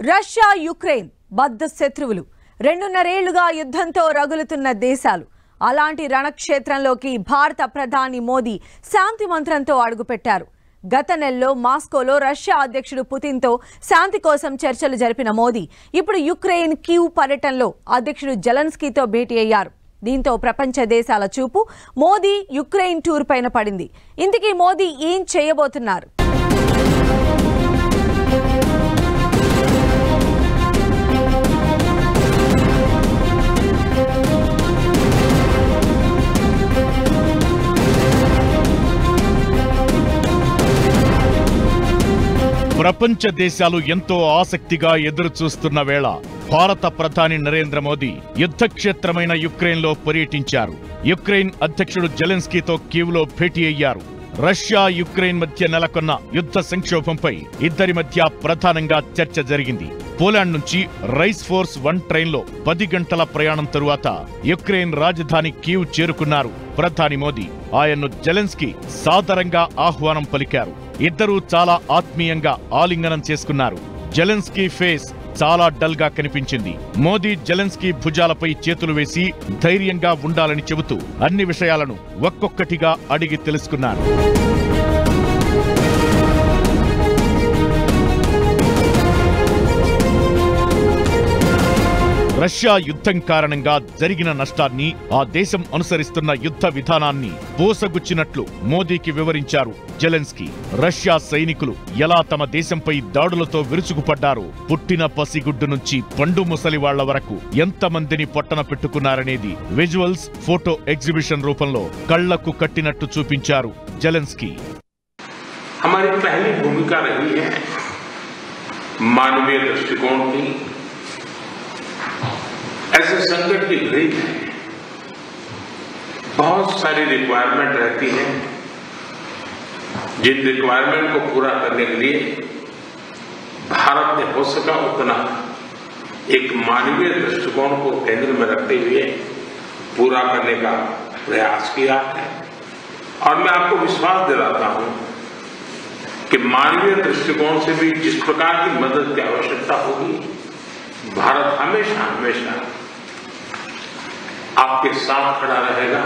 Russia Ukraine బద్ద శత్రువులు రెండున్నరేళ్లుగా యుద్ధంతో రగులుతున్న దేశాలు అలాంటి రణక్షేత్రంలోకి భారత ప్రధాని మోదీ శాంతి మంత్రంతో అడుగుపెట్టారు గత నెలలో మాస్కోలో రష్యా అధ్యక్షుడు పుతిన్తో శాంతి కోసం చర్చలు జరిపిన మోదీ ఇప్పుడు యుక్రెయిన్ కీవ్ పర్యటనలో అధ్యక్షుడు జెలెన్స్కీతో భేటీ అయ్యారు దీంతో ప్రపంచ దేశాల చూపు మోదీ యుక్రెయిన్ టూర్ పైన పడింది ఇంతకీ మోదీ ఏం చేయబోతున్నారు ప్రపంచ దేశాలు ఎంతో ఆసక్తిగా ఎదురు చూస్తున్న వేళ భారత ప్రధాని నరేంద్ర మోదీ యుద్ధక్షేత్రమైన యుక్రెయిన్లో పర్యటించారు యుక్రెయిన్ అధ్యక్షుడు జెలెన్స్కీతో కీవ్లో భేటీ అయ్యారు రష్యా యుక్రెయిన్ మధ్య నెలకొన్న యుద్ధ సంక్షోభంపై ఇద్దరి మధ్య ప్రధానంగా చర్చ జరిగింది పోలాండ్ నుంచి రైస్ ఫోర్స్ వన్ ట్రైన్లో పది గంటల ప్రయాణం తరువాత యుక్రెయిన్ రాజధాని కీవ్ చేరుకున్నారు ప్రధాని మోదీ ఆయన్ను జెలెన్స్కీ సాదరంగా ఆహ్వానం పలికారు ఇద్దరూ చాలా ఆత్మీయంగా ఆలింగనం చేసుకున్నారు జెలెన్స్కీ ఫేస్ చాలా డల్ గా కనిపించింది మోదీ జెలెన్స్కీ భుజాలపై చేతులు వేసి ధైర్యంగా ఉండాలని చెబుతూ అన్ని విషయాలను ఒక్కొక్కటిగా అడిగి తెలుసుకున్నారు రష్యా యుద్ధం కారణంగా జరిగిన నష్టాన్ని ఆ దేశం అనుసరిస్తున్న యుద్ధ విధానాన్ని పోసగుచ్చినట్లు మోదీకి వివరించారు జెలెన్స్కీ రష్యా సైనికులు ఎలా తమ దేశంపై దాడులతో విరుచుకుపడ్డారో పుట్టిన పసిగుడ్డు నుంచి పండు ముసలి వాళ్ల వరకు ఎంతమందిని పొట్టన పెట్టుకున్నారనేది విజువల్స్ ఫోటో ఎగ్జిబిషన్ రూపంలో కళ్లకు కట్టినట్టు చూపించారు జెలెన్స్కీ हमारी पहली भूमिका रही है मानवीय दृष्टिकोण की ऐसे संकट की घड़ी में बहुत सारी रिक्वायरमेंट रहती है जिन रिक्वायरमेंट को पूरा करने के लिए भारत ने हो सका उतना एक मानवीय दृष्टिकोण को केंद्र में रखते हुए पूरा करने का प्रयास किया है और मैं आपको विश्वास दिलाता हूं कि मानवीय दृष्टिकोण से भी जिस प्रकार की मदद की आवश्यकता होगी भारत हमेशा हमेशा आपके साथ खड़ा रहेगा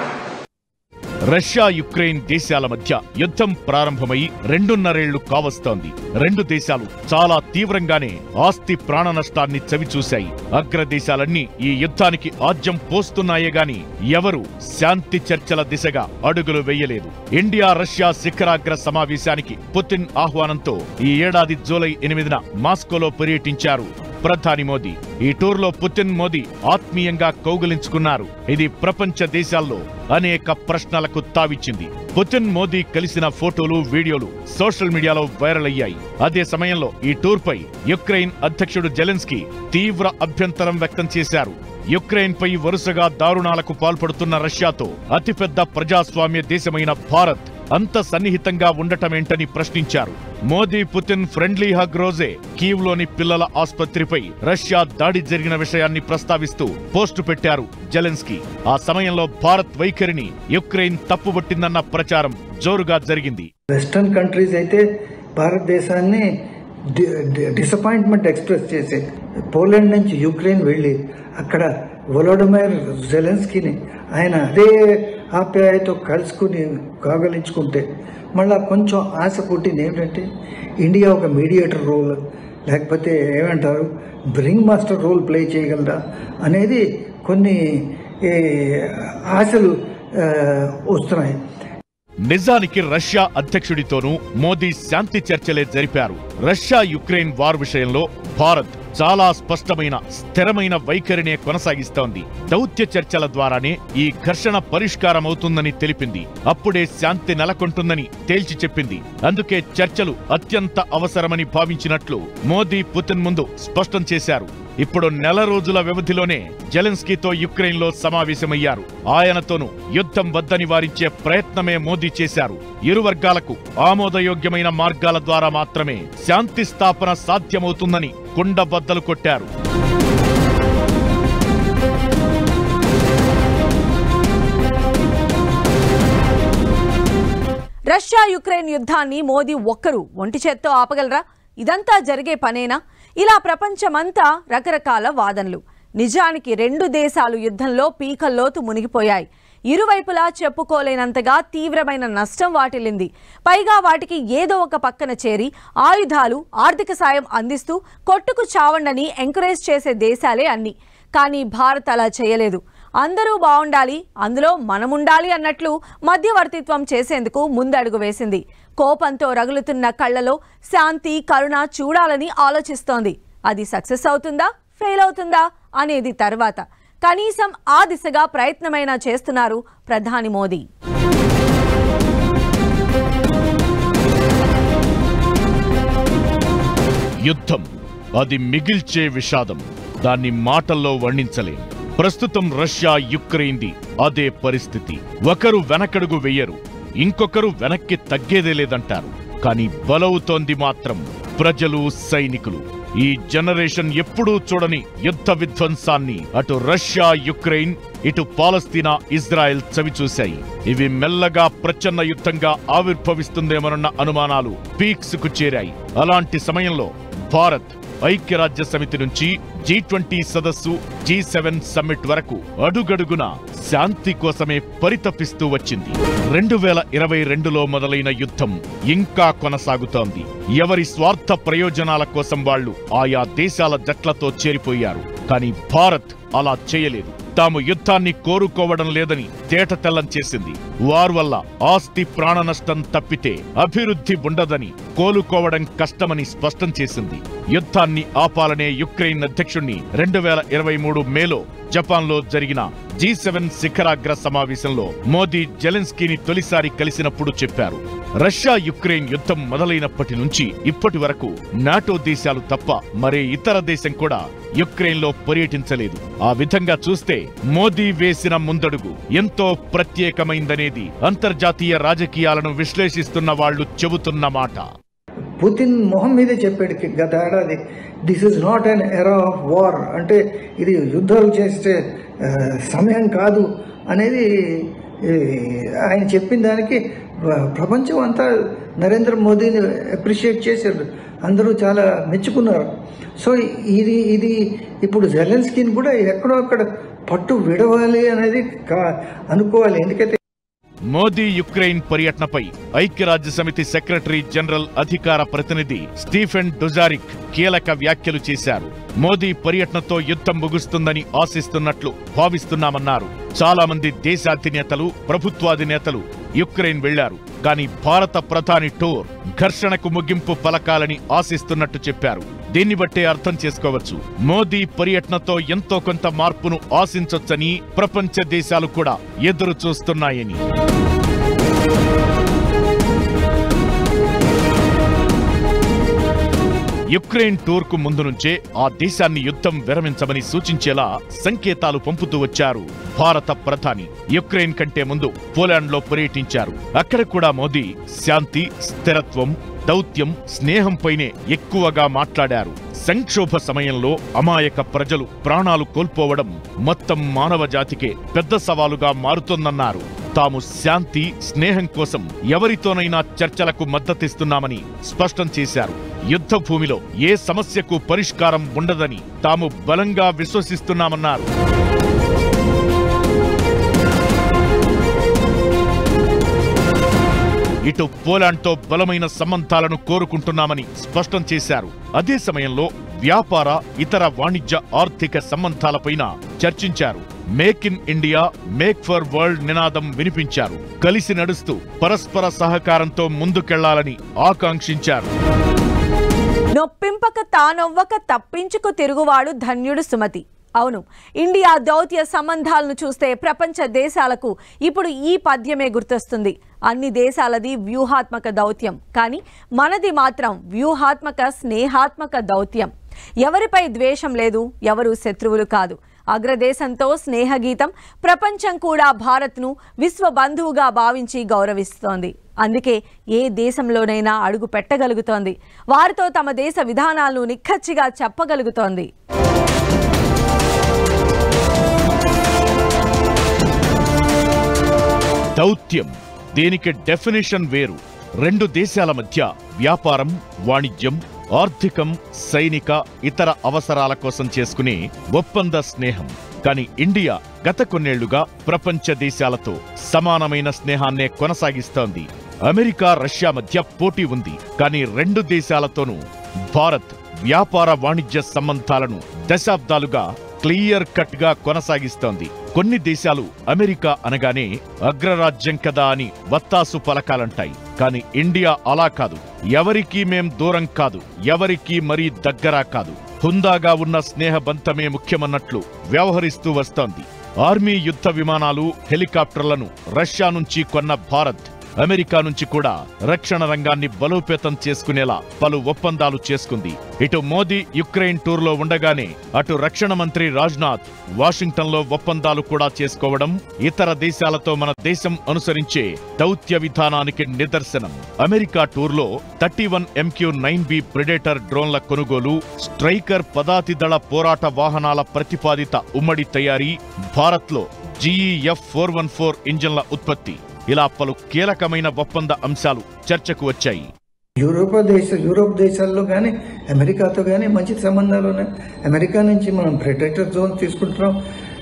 రష్యా యుక్రెయిన్ దేశాల మధ్య యుద్ధం ప్రారంభమై రెండున్నరేళ్లు కావస్తోంది రెండు దేశాలు చాలా తీవ్రంగానే ఆస్తి ప్రాణ నష్టాన్ని చవిచూశాయి అగ్రదేశాలన్నీ ఈ యుద్ధానికి ఆజ్యం పోస్తున్నాయే గాని ఎవరు శాంతి చర్చల దిశగా అడుగులు వేయలేదు ఇండియా రష్యా శిఖరాగ్ర సమావేశానికి పుతిన్ ఆహ్వానంతో ఈ ఏడాది జూలై ఎనిమిదిన మాస్కోలో పర్యటించారు ప్రధాని మోదీ ఈ టూర్లో పుతిన్ మోదీ ఆత్మీయంగా కౌగిలించుకున్నారు ఇది ప్రపంచ దేశాల్లో అనేక ప్రశ్నలకు తావిచ్చింది పుతిన్ మోదీ కలిసిన ఫోటోలు వీడియోలు సోషల్ మీడియాలో వైరల్ అయ్యాయి అదే సమయంలో ఈ టూర్పై యుక్రెయిన్ అధ్యక్షుడు జెలెన్స్కీ తీవ్ర అభ్యంతరం వ్యక్తం చేశారు యుక్రెయిన్ పై వరుసగా దారుణాలకు పాల్పడుతున్న రష్యాతో అతిపెద్ద ప్రజాస్వామ్య దేశమైన భారత్ అంత సన్నిహితంగా ఉండటమేంటని ప్రశ్నించారు మోదీ పుతిన్ ఫ్రెండ్లీ హగ్ రోజే కీవ్లోని పిల్లల ఆసుపత్రిపై రష్యా దాడి జరిగిన విషయాన్ని ప్రస్తావిస్తూ పోస్టు పెట్టారు జెలెన్స్కీ ఆ సమయంలో భారత్ వైఖరిని యుక్రెయిన్ తప్పుబట్టిందన్న ప్రచారం జోరుగా జరిగింది వెస్టర్న్ కంట్రీస్ అయితే భారతదేశాన్ని డిసప్పాయింట్మెంట్ ఎక్స్ప్రెస్ చేసే పోలాండ్ నుంచి యుక్రెయిన్ వెళ్ళి అక్కడ వొలోడమైర్ జెలెన్స్కీని ఆయన అదే ఆప్యాయతో కలుసుకుని కాగలించుకుంటే మళ్ళా కొంచెం ఆశ పుట్టింది ఏమిటంటే ఇండియా ఒక మీడియేటర్ రోల్ లేకపోతే ఏమంటారు బ్రింగ్ మాస్టర్ రోల్ ప్లే చేయగలరా అనేది కొన్ని ఏ, ఆశలు ఆ, వస్తున్నాయి నిజానికి రష్యా అధ్యక్షుడితోనూ మోదీ శాంతి చర్చలే జరిపారు రష్యా యుక్రెయిన్ వార్ విషయంలో భారత్ చాలా స్పష్టమైన స్థిరమైన వైఖరినే కొనసాగిస్తోంది దౌత్య చర్చల ద్వారానే ఈ ఘర్షణ పరిష్కారమవుతుందని తెలిపింది అప్పుడే శాంతి నెలకొంటుందని తేల్చి చెప్పింది అందుకే చర్చలు అత్యంత అవసరమని భావించినట్లు మోదీ పుతిన్ ముందు స్పష్టం చేశారు ఇప్పుడు నెల రోజుల వ్యవధిలోనే జెలెన్స్కీతో యుక్రెయిన్లో సమావేశమయ్యారు ఆయనతోనూ యుద్ధం వద్దని వారించే ప్రయత్నమే మోదీ చేశారు ఇరు వర్గాలకు ఆమోదయోగ్యమైన మార్గాల ద్వారా మాత్రమే శాంతి స్థాపన సాధ్యమవుతుందని కుండబద్దలు కొట్టారు రష్యా యుక్రెయిన్ యుద్ధాన్ని మోదీ ఒక్కరు ఒంటి చేత్తో ఆపగలరా ఇదంతా జరిగే పనేనా ఇలా ప్రపంచమంతా రకరకాల వాదనలు నిజానికి రెండు దేశాలు యుద్ధంలో పీకల్లోతు మునిగిపోయాయి ఇరువైపులా చెప్పుకోలేనంతగా తీవ్రమైన నష్టం వాటిల్లింది పైగా వాటికి ఏదో ఒక పక్కన చేరి ఆయుధాలు ఆర్థిక సాయం అందిస్తూ కొట్టుకు చావండని ఎంకరేజ్ చేసే దేశాలే అన్ని కానీ భారత్ అలా చేయలేదు అందరూ బాగుండాలి అందులో మనముండాలి అన్నట్లు మధ్యవర్తిత్వం చేసేందుకు ముందడుగు వేసింది కోపంతో రగులుతున్న కళ్ళలో శాంతి కరుణ చూడాలని ఆలోచిస్తోంది అది సక్సెస్ అవుతుందా ఫెయిల్ అవుతుందా అనేది తర్వాత కనీసం ఆ దిశగా ప్రయత్నమైనా చేస్తున్నారు ప్రధాని మోదీ యుద్ధం అది మిగిల్చే విషాదం దాన్ని మాటల్లో వర్ణించలేం ప్రస్తుతం రష్యా యుక్రెయిన్ది అదే పరిస్థితి ఒకరు వెనకడుగు వెయ్యరు ఇంకొకరు వెనక్కి తగ్గేదే లేదంటారు కానీ బలవుతోంది మాత్రం ప్రజలు సైనికులు ఈ జనరేషన్ ఎప్పుడూ చూడని యుద్ధ విధ్వంసాన్ని అటు రష్యా యుక్రెయిన్ ఇటు పాలస్తీనా ఇజ్రాయెల్ చవిచూశాయి ఇవి మెల్లగా ప్రచన్న యుద్ధంగా ఆవిర్భవిస్తుందేమోనన్న అనుమానాలు పీక్స్ కు చేరాయి అలాంటి సమయంలో భారత్ ఐక్యరాజ్య సమితి నుంచి జీ ట్వంటీ సదస్సు జీ సెవెన్ సమ్మిట్ వరకు అడుగడుగున శాంతి కోసమే పరితపిస్తూ వచ్చింది రెండు వేల ఇరవై రెండులో మొదలైన యుద్ధం ఇంకా కొనసాగుతోంది ఎవరి స్వార్థ ప్రయోజనాల కోసం వాళ్ళు ఆయా దేశాల జట్లతో చేరిపోయారు కానీ భారత్ అలా చేయలేదు తాము యుద్ధాన్ని కోరుకోవడం లేదని తేటతెల్లం చేసింది వార్ వల్ల ఆస్తి ప్రాణ నష్టం తప్పితే అభివృద్ధి ఉండదని కోలుకోవడం కష్టమని స్పష్టం చేసింది యుద్ధాన్ని ఆపాలనే యుక్రెయిన్ అధ్యక్షుణ్ణి రెండు వేల ఇరవై మూడు మేలో జపాన్లో జరిగిన జీ సెవెన్ శిఖరాగ్ర సమావేశంలో మోదీ జెలెన్స్కీని తొలిసారి కలిసినప్పుడు చెప్పారు రష్యా యుక్రెయిన్ యుద్ధం మొదలైనప్పటి నుంచి ఇప్పటి వరకు నాటో దేశాలు తప్ప మరే ఇతర దేశం కూడా యుక్రెయిన్లో పర్యటించలేదు ఆ విధంగా చూస్తే మోదీ వేసిన ముందడుగు ఎంతో ప్రత్యేకమైందనేది అంతర్జాతీయ రాజకీయాలను విశ్లేషిస్తున్న వాళ్ళు చెబుతున్న మాట పుతిన్ మొహం మీదే చెప్పాడు కి- గత ఏడాది this is not an era of war అంటే ఇది యుద్ధాలు చేసే ఆ, సమయం కాదు అనేది ఈ, ఆయన చెప్పిన దానికి ప్ర- ప్రపంచం అంతా నరేంద్ర మోదీని అప్రిషియేట్ చేశారు అందరూ చాలా మెచ్చుకున్నారు సో ఇది ఇది ఇప్పుడు జెలెన్స్కీని కూడా ఎక్కడో అక్కడ పట్టు విడవాలి అనేది కా అనుకోవాలి ఎందుకంటే మోదీ యుక్రెయిన్ పర్యటనపై ఐక్యరాజ్య సమితి సెక్రటరీ జనరల్ అధికార ప్రతినిధి స్టీఫెన్ డుజారిక్ కీలక వ్యాఖ్యలు చేశారు మోదీ పర్యటనతో యుద్ధం ముగుస్తుందని ఆశిస్తున్నట్లు భావిస్తున్నామన్నారు చాలా మంది దేశాధినేతలు ప్రభుత్వాధినేతలు యుక్రెయిన్ వెళ్లారు కానీ భారత ప్రధాని టూర్ ఘర్షణకు ముగింపు పలకాలని ఆశిస్తున్నట్టు చెప్పారు దీన్ని బట్టే అర్థం చేసుకోవచ్చు మోదీ పర్యటనతో ఎంతో కొంత మార్పును ఆశించొచ్చని ప్రపంచ దేశాలు కూడా ఎదురు చూస్తున్నాయని యుక్రెయిన్ టూర్కు ముందు నుంచే ఆ దేశాన్ని యుద్ధం విరమించమని సూచించేలా సంకేతాలు పంపుతూ వచ్చారు భారత ప్రధాని యుక్రెయిన్ కంటే ముందు పోలాండ్లో పర్యటించారు అక్కడ కూడా మోదీ శాంతి స్థిరత్వం దౌత్యం స్నేహంపైనే ఎక్కువగా మాట్లాడారు సంక్షోభ సమయంలో అమాయక ప్రజలు ప్రాణాలు కోల్పోవడం మొత్తం మానవ జాతికే పెద్ద సవాలుగా మారుతోందన్నారు తాము శాంతి స్నేహం కోసం ఎవరితోనైనా చర్చలకు మద్దతిస్తున్నామని స్పష్టం చేశారు యుద్ధ భూమిలో ఏ సమస్యకు పరిష్కారం ఉండదని తాము బలంగా విశ్వసిస్తున్నామన్నారు ఇటు పోలాండ్తో బలమైన సంబంధాలను కోరుకుంటున్నామని స్పష్టం చేశారు అదే సమయంలో వ్యాపార ఇతర వాణిజ్య ఆర్థిక సంబంధాలపైన చర్చించారు make in India make for world నినాదం వినిపించారు కలిసి నడుస్తూ పరస్పర సహకారంతో ముందుకెళ్లాలని ఆకాంక్షించారు నొప్పింపక తానొవ్వక తప్పించుకు తిరుగువాడు ధన్యుడు సుమతి అవును ఇండియా దౌత్య సంబంధాలను చూస్తే ప్రపంచ దేశాలకు ఇప్పుడు ఈ పద్యమే గుర్తొస్తుంది అన్ని దేశాలది వ్యూహాత్మక దౌత్యం కానీ మనది మాత్రం వ్యూహాత్మక స్నేహాత్మక దౌత్యం ఎవరిపై ద్వేషం లేదు ఎవరు శత్రువులు కాదు అగ్రదేశంతో స్నేహగీతం ప్రపంచం కూడా భారత్ను విశ్వ బంధువుగా భావించి గౌరవిస్తోంది అందుకే ఏ దేశంలోనైనా అడుగు పెట్టగలుగుతోంది వారితో తమ దేశ విధానాలను నిక్కచ్చిగా చెప్పగలుగుతోంది దౌత్యం దీనికి డెఫినేషన్ వేరు రెండు దేశాల మధ్య వ్యాపారం వాణిజ్యం ఆర్థికం సైనిక ఇతర అవసరాల కోసం చేసుకునే ఒప్పంద స్నేహం కానీ ఇండియా గత కొన్నేళ్లుగా ప్రపంచ దేశాలతో సమానమైన స్నేహాన్నే కొనసాగిస్తోంది అమెరికా రష్యా మధ్య పోటీ ఉంది కానీ రెండు దేశాలతోనూ భారత్ వ్యాపార వాణిజ్య సంబంధాలను దశాబ్దాలుగా క్లియర్ కట్ గా కొనసాగిస్తోంది కొన్ని దేశాలు అమెరికా అనగానే అగ్రరాజ్యం కదా అని వత్తాసు పలకాలంటాయి కానీ ఇండియా అలా కాదు ఎవరికీ మేం దూరం కాదు ఎవరికీ మరీ దగ్గర కాదు హుందాగా ఉన్న స్నేహబంధమే ముఖ్యమన్నట్లు వ్యవహరిస్తూ వస్తోంది ఆర్మీ యుద్ధ విమానాలు హెలికాప్టర్లను రష్యా నుంచి కొన్న భారత్ అమెరికా నుంచి కూడా రక్షణ రంగాన్ని బలోపేతం చేసుకునేలా పలు ఒప్పందాలు చేసుకుంది ఇటు మోదీ యుక్రెయిన్ టూర్లో ఉండగానే అటు రక్షణ మంత్రి రాజ్నాథ్ వాషింగ్టన్లో ఒప్పందాలు కూడా చేసుకోవడం ఇతర దేశాలతో మన దేశం అనుసరించే దౌత్య విధానానికి నిదర్శనం అమెరికా టూర్లో thirty one MQ nine B Predator డ్రోన్ల కొనుగోలు స్ట్రైకర్ పదాతి దళ పోరాట వాహనాల ప్రతిపాదిత ఉమ్మడి తయారీ భారత్లో జీఈఎఫ్ ఫోర్ వన్ ఫోర్ ఇంజన్ల ఉత్పత్తి ఇలా పలు కీలకమైన ఒప్పంద అంశాలు చర్చకు వచ్చాయి యూరోప్ దేశ యూరోప్ దేశాల్లో కానీ అమెరికాతో కానీ మంచి సంబంధాలు ఉన్నాయి అమెరికా నుంచి మనం ప్రెడేటర్ జోన్ తీసుకుంటున్నాం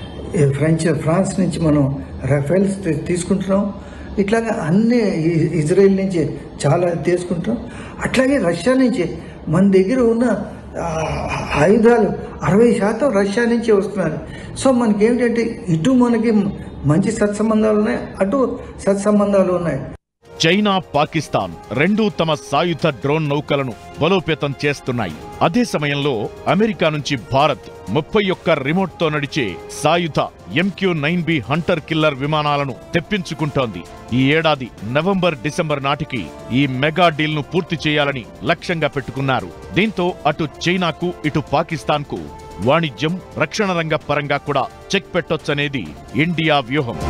ఈ ఫ్రెంచ్ ఫ్రాన్స్ నుంచి మనం రఫేల్స్ తీ- తీసుకుంటున్నాం ఇట్లాగా అన్ని ఇ- ఇజ్రాయెల్ నుంచి చాలా తీసుకుంటున్నాం అట్లాగే రష్యా నుంచి మన దగ్గర ఉన్న ఆ, ఆయుధాలు అరవై శాతం రష్యా నుంచే వస్తున్నారు సో మనకి ఏమిటంటే ఇటు మనకి మంచి సత్సంబంధాలు ఉన్నాయి అటు సత్సంబంధాలు ఉన్నాయి చైనా పాకిస్తాన్ రెండూ తమ సాయుధ డ్రోన్ నౌకలను బలోపేతం చేస్తున్నాయి అదే సమయంలో అమెరికా నుంచి భారత్ ముప్పై ఒక్క రిమోట్తో నడిచే సాయుధ MQ nine B hunter killer విమానాలను తెప్పించుకుంటోంది ఈ ఏడాది నవంబర్ డిసెంబర్ నాటికి ఈ మెగా డీల్ ను పూర్తి చేయాలని లక్ష్యంగా పెట్టుకున్నారు దీంతో అటు చైనాకు ఇటు పాకిస్తాన్కు వాణిజ్యం రక్షణ రంగ పరంగా కూడా చెక్ పెట్టొచ్చనేది ఇండియా వ్యూహం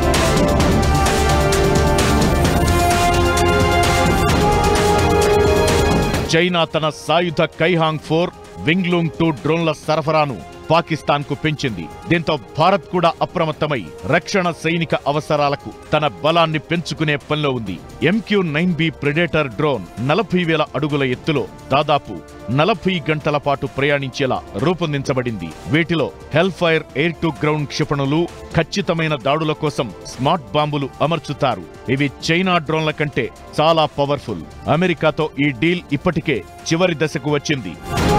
చైనా తన సాయుధ కైహాంగ్ ఫోర్ వింగ్లూంగ్ టూ డ్రోన్ల సరఫరాను పాకిస్తాన్ కు పెంచింది దీంతో భారత్ కూడా అప్రమత్తమై రక్షణ సైనిక అవసరాలకు తన బలాన్ని పెంచుకునే పనిలో ఉంది MQ nine B Predator drone నలభై వేల అడుగుల ఎత్తులో దాదాపు నలభై గంటల పాటు ప్రయాణించేలా రూపొందించబడింది వీటిలో Hellfire air to ground క్షిపణులు ఖచ్చితమైన దాడుల కోసం స్మార్ట్ బాంబులు అమర్చుతారు ఇవి చైనా డ్రోన్ల కంటే చాలా పవర్ఫుల్ అమెరికాతో ఈ డీల్ ఇప్పటికే చివరి దశకు వచ్చింది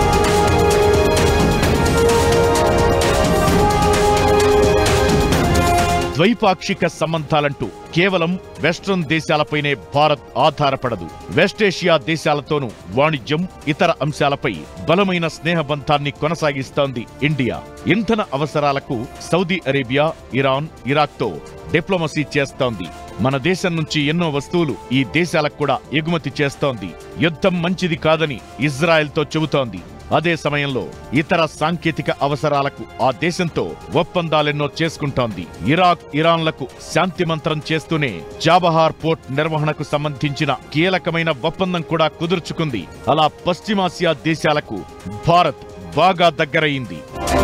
ద్వైపాక్షిక సంబంధాలంటూ కేవలం వెస్ట్రన్ దేశాలపైనే భారత్ ఆధారపడదు వెస్టేషియా దేశాలతోనూ వాణిజ్యం ఇతర అంశాలపై బలమైన స్నేహబంధాన్ని కొనసాగిస్తోంది ఇండియా ఇంధన అవసరాలకు సౌదీ అరేబియా ఇరాన్ ఇరాక్తో డిప్లొమసీ చేస్తోంది మన దేశం నుంచి ఎన్నో వస్తువులు ఈ దేశాలకు కూడా ఎగుమతి చేస్తోంది యుద్ధం మంచిది కాదని ఇజ్రాయెల్తో చెబుతోంది అదే సమయంలో ఇతర సాంకేతిక అవసరాలకు ఆ దేశంతో ఒప్పందాలెన్నో చేసుకుంటోంది ఇరాక్ ఇరాన్లకు శాంతి మంత్రం చేస్తూనే చాబహార్ పోర్ట్ నిర్వహణకు సంబంధించిన కీలకమైన ఒప్పందం కూడా కుదుర్చుకుంది అలా పశ్చిమాసియా దేశాలకు భారత్ బాగా దగ్గరయింది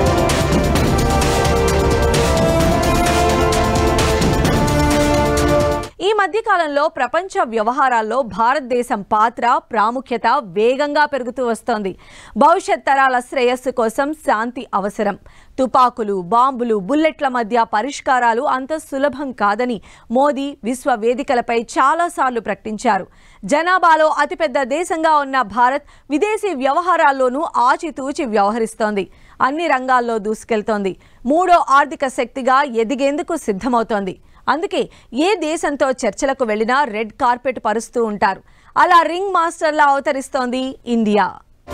ఈ మధ్య కాలంలో ప్రపంచ వ్యవహారాల్లో భారతదేశం పాత్ర ప్రాముఖ్యత వేగంగా పెరుగుతూ వస్తోంది భవిష్యత్ తరాల శ్రేయస్సు కోసం శాంతి అవసరం తుపాకులు బాంబులు బుల్లెట్ల మధ్య పరిష్కారాలు అంత సులభం కాదని మోదీ విశ్వ వేదికలపై చాలాసార్లు ప్రకటించారు జనాభాలో అతిపెద్ద దేశంగా ఉన్న భారత్ విదేశీ వ్యవహారాల్లోనూ ఆచితూచి వ్యవహరిస్తోంది అన్ని రంగాల్లో దూసుకెళ్తోంది మూడో ఆర్థిక శక్తిగా ఎదిగేందుకు సిద్ధమవుతోంది అందుకే ఏ దేశంతో చర్చలకు వెళ్ళినా రెడ్ కార్పెట్ పరుస్తూ ఉంటారు అలా రింగ్ మాస్టర్లా అవతరిస్తోంది ఇండియా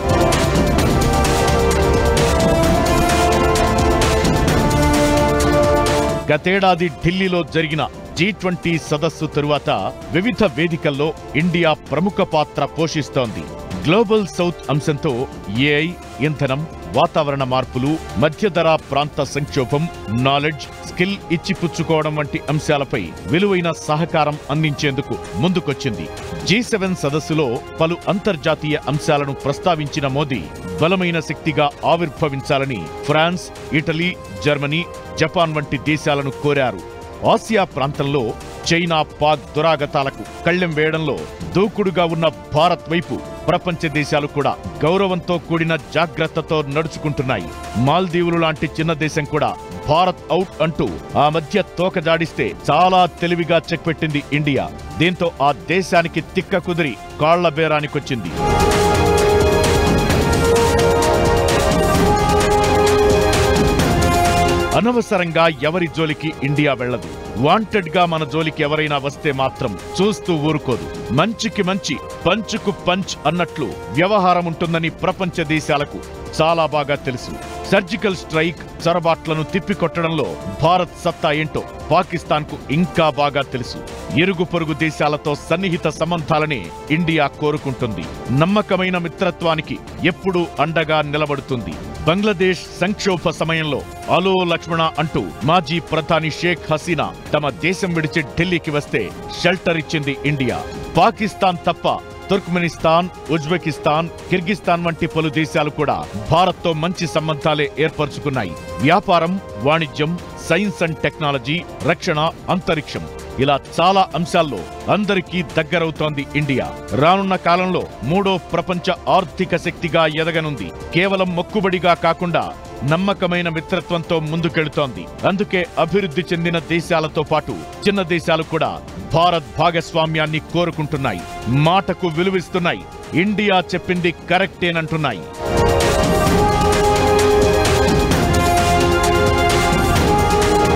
గతేడాది ఢిల్లీలో జరిగిన జీ ట్వంటీ సదస్సు తరువాత వివిధ వేదికల్లో ఇండియా ప్రముఖ పాత్ర పోషిస్తోంది గ్లోబల్ సౌత్ అంశంతో ఏఐ ఇంధనం వాతావరణ మార్పులు మధ్యధర ప్రాంత సంక్షోభం నాలెడ్జ్ స్కిల్ ఇచ్చిపుచ్చుకోవడం వంటి అంశాలపై విలువైన సహకారం అందించేందుకు ముందుకొచ్చింది జీ సెవెన్ సదస్సులో పలు అంతర్జాతీయ అంశాలను ప్రస్తావించిన మోదీ బలమైన శక్తిగా ఆవిర్భవించాలని ఫ్రాన్స్ ఇటలీ జర్మనీ జపాన్ వంటి దేశాలను కోరారు ఆసియా ప్రాంతంలో చైనా పాక్ దురాగతాలకు కళ్ళెం వేయడంలో దూకుడుగా ఉన్న భారత్ వైపు ప్రపంచ దేశాలు కూడా గౌరవంతో కూడిన జాగ్రత్తతో నడుచుకుంటున్నాయి మాల్దీవులు లాంటి చిన్న దేశం కూడా భారత్ అవుట్ అంటూ ఆ మధ్య తోక జాడిస్తే చాలా తెలివిగా చెక్ పెట్టింది ఇండియా దీంతో ఆ దేశానికి తిక్క కుదిరి కాళ్ల బేరానికొచ్చింది అనవసరంగా ఎవరి జోలికి ఇండియా వెళ్ళదు వాంటెడ్ గా మన జోలికి ఎవరైనా వస్తే మాత్రం చూస్తూ ఊరుకోదు మంచికి మంచి పంచుకు పంచ్ అన్నట్లు వ్యవహారం ఉంటుందని ప్రపంచ దేశాలకు చాలా బాగా తెలుసు సర్జికల్ స్ట్రైక్ చొరబాట్లను తిప్పికొట్టడంలో భారత్ సత్తా ఏంటో పాకిస్తాన్ కు ఇంకా బాగా తెలుసు ఇరుగు పొరుగు దేశాలతో సన్నిహిత సంబంధాలనే ఇండియా కోరుకుంటుంది నమ్మకమైన మిత్రత్వానికి ఎప్పుడూ అండగా నిలబడుతుంది బంగ్లాదేశ్ సంక్షోభ సమయంలో అలో లక్ష్మణ అంటూ మాజీ ప్రధాని షేక్ హసీనా తమ దేశం విడిచి ఢిల్లీకి వస్తే షెల్టర్ ఇచ్చింది ఇండియా పాకిస్తాన్ తప్ప తుర్క్మెనిస్తాన్ ఉజ్బెకిస్తాన్ కిర్గిస్తాన్ వంటి పలు దేశాలు కూడా భారత్తో మంచి సంబంధాలే ఏర్పరచుకున్నాయి వ్యాపారం వాణిజ్యం సైన్స్ అండ్ టెక్నాలజీ రక్షణ అంతరిక్షం ఇలా చాలా అంశాల్లో అందరికీ దగ్గరవుతోంది ఇండియా రానున్న కాలంలో మూడో ప్రపంచ ఆర్థిక శక్తిగా ఎదగనుంది కేవలం మొక్కుబడిగా కాకుండా నమ్మకమైన మిత్రత్వంతో ముందుకెళుతోంది అందుకే అభివృద్ధి చెందిన దేశాలతో పాటు చిన్న దేశాలు కూడా భారత్ భాగస్వామ్యాన్ని కోరుకుంటున్నాయి మాటకు విలువిస్తున్నాయి ఇండియా చెప్పింది కరెక్టేనంటున్నాయి